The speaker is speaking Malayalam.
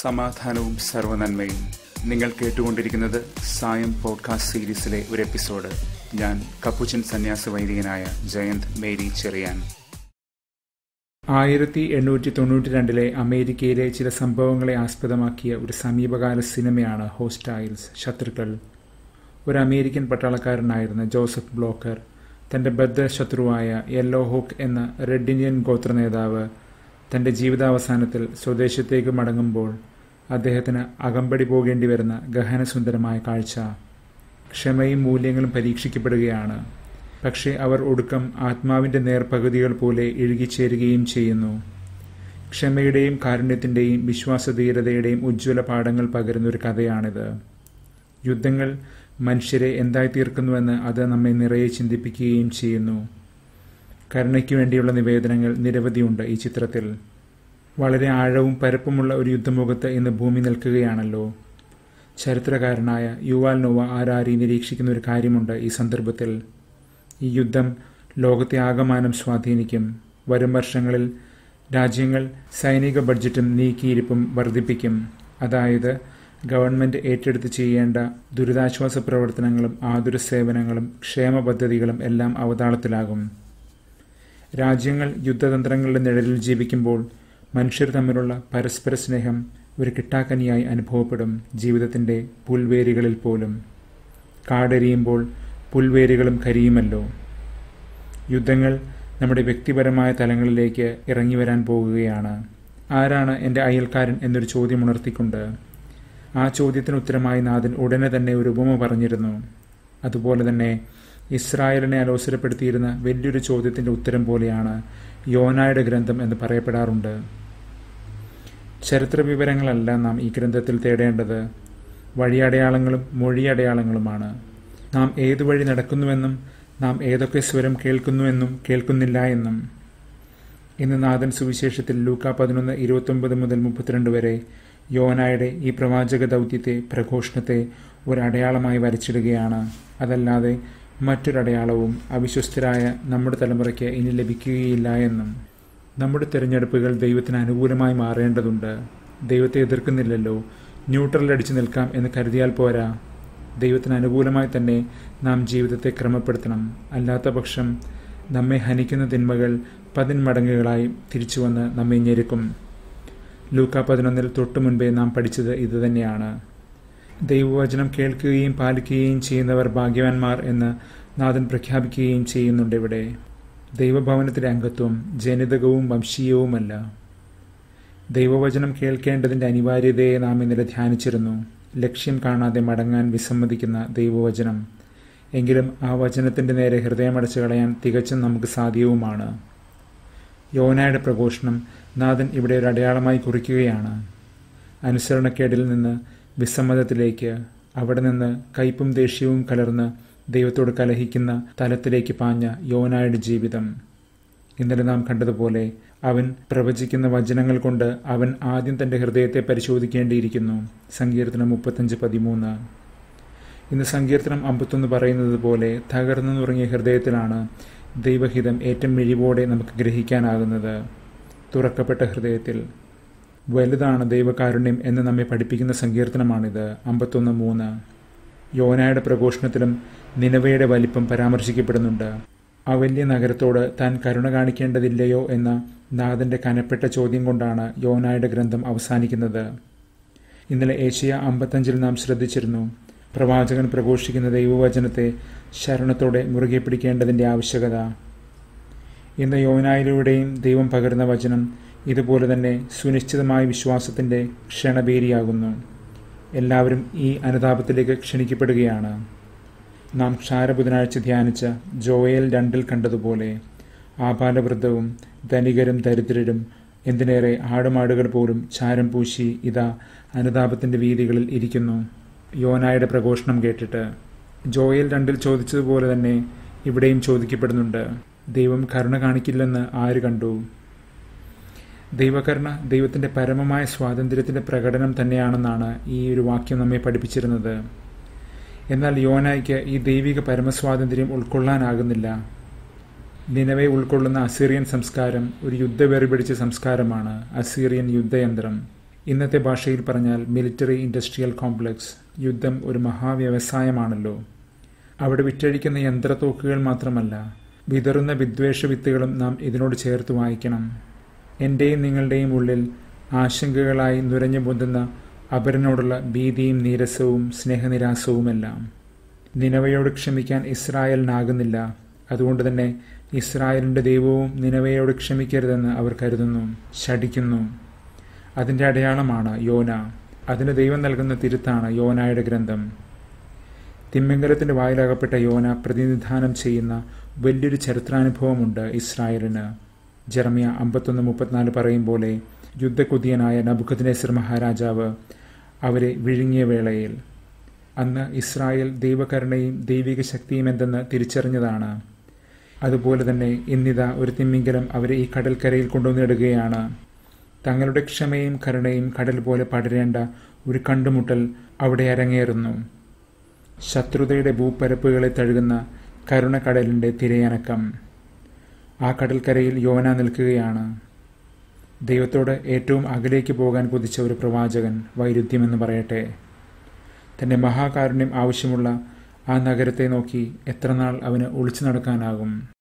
സമാധാനവും സർവനന്മയും നിങ്ങൾ കേട്ടുകൊണ്ടിരിക്കുന്നത് സായം പോഡ്കാസ്റ്റ് സീരീസിലെ ഒരു എപ്പിസോഡ് ഞാൻ കപ്പുച്ചൻ സന്യാസ വൈദികനായ ജയന്ത് മേരി ചെറിയാൻ ആയിരത്തി എണ്ണൂറ്റി തൊണ്ണൂറ്റി രണ്ടിലെ അമേരിക്കയിലെ ചില സംഭവങ്ങളെ ആസ്പദമാക്കിയ ഒരു സമീപകാല സിനിമയാണ് ഹോസ്റ്റൈൽസ് ശത്രുക്കൾ ഒരു അമേരിക്കൻ പട്ടാളക്കാരനായിരുന്ന ജോസഫ് ബ്ലോക്കർ തന്റെ ബദ്ധശത്രുവായ യെല്ലോ ഹോക്ക് എന്ന റെഡ് ഇന്ത്യൻ ഗോത്ര നേതാവ് തന്റെ ജീവിതാവസാനത്തിൽ സ്വദേശത്തേക്ക് മടങ്ങുമ്പോൾ അദ്ദേഹത്തിന് അകമ്പടി പോകേണ്ടി വരുന്ന ഗഹനസുന്ദരമായ കാഴ്ച ക്ഷമയും മൂല്യങ്ങളും പരീക്ഷിക്കപ്പെടുകയാണ് പക്ഷേ അവർ ഒടുക്കം ആത്മാവിന്റെ നേർപകുതികൾ പോലെ ഇഴുകിച്ചേരുകയും ചെയ്യുന്നു ക്ഷമയുടെയും കാരുണ്യത്തിന്റെയും വിശ്വാസധീരതയുടെയും ഉജ്ജ്വല പാഠങ്ങൾ പകരുന്ന ഒരു കഥയാണിത് യുദ്ധങ്ങൾ മനുഷ്യരെ എന്തായി തീർക്കുന്നുവെന്ന് അത് നമ്മെ നിറയെ ചിന്തിപ്പിക്കുകയും ചെയ്യുന്നു കരുണയ്ക്ക് വേണ്ടിയുള്ള നിവേദനങ്ങൾ നിരവധിയുണ്ട് ഈ ചിത്രത്തിൽ വളരെ ആഴവും പരപ്പുമുള്ള ഒരു യുദ്ധമുഖത്ത് ഇന്ന് ഭൂമി നിൽക്കുകയാണല്ലോ ചരിത്രകാരനായ യുവാൽ നോവ ആരാരി നിരീക്ഷിക്കുന്ന ഒരു കാര്യമുണ്ട് ഈ സന്ദർഭത്തിൽ ഈ യുദ്ധം ലോകത്തെ ആകമാനം സ്വാധീനിക്കും വരും വർഷങ്ങളിൽ രാജ്യങ്ങൾ സൈനിക ബഡ്ജറ്റും നീക്കിയിരിപ്പും വർദ്ധിപ്പിക്കും അതായത് ഗവൺമെന്റ് ഏറ്റെടുത്ത് ചെയ്യേണ്ട ദുരിതാശ്വാസ പ്രവർത്തനങ്ങളും ആതുര സേവനങ്ങളും ക്ഷേമ പദ്ധതികളും എല്ലാം അവതാളത്തിലാകും രാജ്യങ്ങൾ യുദ്ധതന്ത്രങ്ങളുടെ നിഴലിൽ ജീവിക്കുമ്പോൾ മനുഷ്യർ തമ്മിലുള്ള പരസ്പര സ്നേഹം ഒരു കിട്ടാക്കനിയായി അനുഭവപ്പെടും ജീവിതത്തിന്റെ പുൽവേരികളിൽ പോലും കാടെരിയുമ്പോൾ പുൽവേരികളും കരിയുമല്ലോ യുദ്ധങ്ങൾ നമ്മുടെ വ്യക്തിപരമായ തലങ്ങളിലേക്ക് ഇറങ്ങി വരാൻ പോകുകയാണ് ആരാണ് എൻ്റെ അയൽക്കാരൻ എന്നൊരു ചോദ്യം ഉണർത്തിക്കൊണ്ട് ആ ചോദ്യത്തിന് ഉത്തരമായി നാഥൻ ഉടനെ തന്നെ ഒരു ഉപമ പറഞ്ഞിരുന്നു അതുപോലെ തന്നെ ഇസ്രായേലിനെ അലോസരപ്പെടുത്തിയിരുന്ന വലിയൊരു ചോദ്യത്തിന്റെ ഉത്തരം പോലെയാണ് യോനായുടെ ഗ്രന്ഥം എന്ന് പറയപ്പെടാറുണ്ട് ചരിത്ര വിവരങ്ങളല്ല നാം ഈ ഗ്രന്ഥത്തിൽ തേടേണ്ടത് വഴിയടയാളങ്ങളും മൊഴിയടയാളങ്ങളുമാണ് നാം ഏതു വഴി നടക്കുന്നുവെന്നും നാം ഏതൊക്കെ സ്വരം കേൾക്കുന്നുവെന്നും കേൾക്കുന്നില്ല എന്നും ഇന്ന് നാഥൻ സുവിശേഷത്തിൽ ലൂക്ക പതിനൊന്ന് ഇരുപത്തൊമ്പത് മുതൽ മുപ്പത്തിരണ്ട് വരെ യോനായുടെ ഈ പ്രവാചക ദൗത്യത്തെ പ്രഘോഷണത്തെ ഒരടയാളമായി വരച്ചിടുകയാണ് അതല്ലാതെ മറ്റൊരടയാളവും അവിശ്വസ്തരായ നമ്മുടെ തലമുറയ്ക്ക് ഇനി ലഭിക്കുകയില്ല എന്നും നമ്മുടെ തിരഞ്ഞെടുപ്പുകൾ ദൈവത്തിന് അനുകൂലമായി മാറേണ്ടതുണ്ട് ദൈവത്തെ എതിർക്കുന്നില്ലല്ലോ ന്യൂട്രൽ അടിച്ചു നിൽക്കാം എന്ന് കരുതിയാൽ പോരാ ദൈവത്തിന് അനുകൂലമായി തന്നെ നാം ജീവിതത്തെ ക്രമപ്പെടുത്തണം അല്ലാത്ത പക്ഷം നമ്മെ ഹനിക്കുന്ന തിന്മകൾ പതിന്മടങ്ങുകളായി തിരിച്ചു വന്ന് നമ്മെ ഞെരുക്കും ലൂക്ക പതിനൊന്നിൽ തൊട്ടു മുൻപേ നാം പഠിച്ചത് ഇതുതന്നെയാണ് ദൈവവചനം കേൾക്കുകയും പാലിക്കുകയും ചെയ്യുന്നവർ ഭാഗ്യവാന്മാർ എന്ന് നാഥൻ പ്രഖ്യാപിക്കുകയും ചെയ്യുന്നുണ്ട് ഇവിടെ ദൈവഭവനത്തിലെ അംഗത്വം ജനിതകവും വംശീയവുമല്ല ദൈവവചനം കേൾക്കേണ്ടതിന്റെ അനിവാര്യതയെ നാം ഇന്നലെ ധ്യാനിച്ചിരുന്നു ലക്ഷ്യം കാണാതെ മടങ്ങാൻ വിസമ്മതിക്കുന്ന ദൈവവചനം എങ്കിലും ആ വചനത്തിന്റെ നേരെ ഹൃദയമടച്ചു കളയാൻ തികച്ചും നമുക്ക് സാധ്യവുമാണ് യോനായുടെ പ്രഘോഷണം നാഥൻ ഇവിടെ ഒരു അടയാളമായി കുറിക്കുകയാണ് അനുസരണക്കേടിൽ നിന്ന് വിസമ്മതത്തിലേക്ക് അവിടെ നിന്ന് കയ്പും ദേഷ്യവും കലർന്ന് ദൈവത്തോട് കലഹിക്കുന്ന തലത്തിലേക്ക് പാഞ്ഞ യോനായുടെ ജീവിതം ഇന്നലെ നാം കണ്ടതുപോലെ അവൻ പ്രവചിക്കുന്ന വചനങ്ങൾ കൊണ്ട് അവൻ ആദ്യം തന്റെ ഹൃദയത്തെ പരിശോധിക്കേണ്ടിയിരിക്കുന്നു സങ്കീർത്തനം മുപ്പത്തഞ്ച് പതിമൂന്ന് ഇന്ന് സങ്കീർത്തനം അമ്പത്തൊന്ന് പറയുന്നത് പോലെ തകർന്നു നുറങ്ങിയ ഹൃദയത്തിലാണ് ദൈവഹിതം ഏറ്റവും മിഴിവോടെ നമുക്ക് ഗ്രഹിക്കാനാകുന്നത് തുറക്കപ്പെട്ട ഹൃദയത്തിൽ വലുതാണ് ദൈവകാരുണ്യം എന്ന് നമ്മെ പഠിപ്പിക്കുന്ന സങ്കീർത്തനമാണിത് അമ്പത്തൊന്ന് മൂന്ന് യോനായുടെ പ്രഘോഷണത്തിലും നിലവയുടെ വലിപ്പം പരാമർശിക്കപ്പെടുന്നുണ്ട് ആ വലിയ നഗരത്തോട് താൻ കരുണ കാണിക്കേണ്ടതില്ലയോ എന്ന നാഥന്റെ കനപ്പെട്ട ചോദ്യം കൊണ്ടാണ് യോനായുടെ ഗ്രന്ഥം അവസാനിക്കുന്നത് ഇന്നലെ ഏഷ്യ അമ്പത്തഞ്ചിൽ നാം ശ്രദ്ധിച്ചിരുന്നു പ്രവാചകൻ പ്രഘോഷിക്കുന്ന ദൈവവചനത്തെ ശരണത്തോടെ മുറുകെ പിടിക്കേണ്ടതിന്റെ ആവശ്യകത ഇന്ന് യോനായിലൂടെയും ദൈവം പകരുന്ന വചനം ഇതുപോലെ തന്നെ സുനിശ്ചിതമായ വിശ്വാസത്തിന്റെ ക്ഷണബേരിയാകുന്നു എല്ലാവരും ഈ അനുതാപത്തിലേക്ക് ക്ഷണിക്കപ്പെടുകയാണ് നാം ക്ഷാരബുധനാഴ്ച ധ്യാനിച്ച ജോയൽ രണ്ടിൽ കണ്ടതുപോലെ ആപാലവൃദ്ധവും ധനികരും ദരിദ്രരും എന്തിനേറെ ആടുമാടുകൾ പോലും ചാരം പൂശി ഇതാ അനുതാപത്തിന്റെ വീതികളിൽ ഇരിക്കുന്നു യോനായുടെ പ്രഘോഷണം കേട്ടിട്ട് ജോയൽ രണ്ടിൽ ചോദിച്ചതുപോലെ തന്നെ ഇവിടെയും ചോദിക്കപ്പെടുന്നുണ്ട് ദൈവം കരുണ കാണിക്കില്ലെന്ന് ആര് കണ്ടു ദൈവകരുണ ദൈവത്തിന്റെ പരമമായ സ്വാതന്ത്ര്യത്തിന്റെ പ്രകടനം തന്നെയാണെന്നാണ് ഈ ഒരു വാക്യം നമ്മെ പഠിപ്പിച്ചിരുന്നത് എന്നാൽ യോനായ്ക്ക് ഈ ദൈവിക പരമസ്വാതന്ത്ര്യം ഉൾക്കൊള്ളാനാകുന്നില്ല നിലവെ ഉൾക്കൊള്ളുന്ന അസീറിയൻ സംസ്കാരം ഒരു യുദ്ധവെറി പിടിച്ച സംസ്കാരമാണ് അസീറിയൻ യുദ്ധയന്ത്രം ഇന്നത്തെ ഭാഷയിൽ പറഞ്ഞാൽ മിലിറ്ററി ഇൻഡസ്ട്രിയൽ കോംപ്ലക്സ് യുദ്ധം ഒരു മഹാവ്യവസായമാണല്ലോ അവിടെ വിറ്റഴിക്കുന്ന യന്ത്രത്തോക്കുകൾ മാത്രമല്ല വിതറുന്ന വിദ്വേഷ വിത്തുകളും നാം ഇതിനോട് ചേർത്ത് വായിക്കണം എൻ്റെയും നിങ്ങളുടെയും ഉള്ളിൽ ആശങ്കകളായി നുരഞ്ഞു പൊന്തുന്ന അപരനോടുള്ള ഭീതിയും നീരസവും സ്നേഹനിരാസവുമെല്ലാം നിനവയോട് ക്ഷമിക്കാൻ ഇസ്രായേലിനാകുന്നില്ല അതുകൊണ്ട് തന്നെ ഇസ്രായേലിൻ്റെ ദൈവവും നിനവയോട് ക്ഷമിക്കരുതെന്ന് അവർ കരുതുന്നു ശടിക്കുന്നു അതിൻ്റെ അടയാളമാണ് യോന അതിന് ദൈവം നൽകുന്ന തിരുത്താണ് യോനായുടെ ഗ്രന്ഥം തിമ്മിങ്കലത്തിൻ്റെ വായിലകപ്പെട്ട യോന പ്രതിനിധാനം ചെയ്യുന്ന വലിയൊരു ചരിത്രാനുഭവമുണ്ട് ഇസ്രായേലിന് ജർമിയ അമ്പത്തൊന്ന് മുപ്പത്തിനാല് പറയും പോലെ യുദ്ധകുതിയനായ നബുഖദ്നേസർ മഹാരാജാവ് അവരെ വിഴുങ്ങിയ വേളയിൽ അന്ന് ഇസ്രായേൽ ദൈവകരുണയും ദൈവിക ശക്തിയും എന്തെന്ന് തിരിച്ചറിഞ്ഞതാണ് അതുപോലെ തന്നെ ഇന്നിതാ ഒരു തിമ്മിങ്കലം അവരെ ഈ കടൽക്കരയിൽ കൊണ്ടുവന്നിടുകയാണ് തങ്ങളുടെ ക്ഷമയും കരുണയും കടൽ പോലെ പടരേണ്ട ഒരു കണ്ടുമുട്ടൽ അവിടെ അരങ്ങേറുന്നു ശത്രുതയുടെ ഭൂപ്പരപ്പുകളെ തഴുകുന്ന കരുണക്കടലിൻ്റെ തിരയനക്കം ആ കടൽക്കരയിൽ യോന നിൽക്കുകയാണ് ദൈവത്തോട് ഏറ്റവും അകലേക്ക് പോകാൻ കുതിച്ച ഒരു പ്രവാചകൻ വൈരുദ്ധ്യമെന്ന് പറയട്ടെ തന്റെ മഹാകാരുണ്യം ആവശ്യമുള്ള ആ നഗരത്തെ നോക്കി എത്ര നാൾ അവന് ഒളിച്ചു നടക്കാനാകും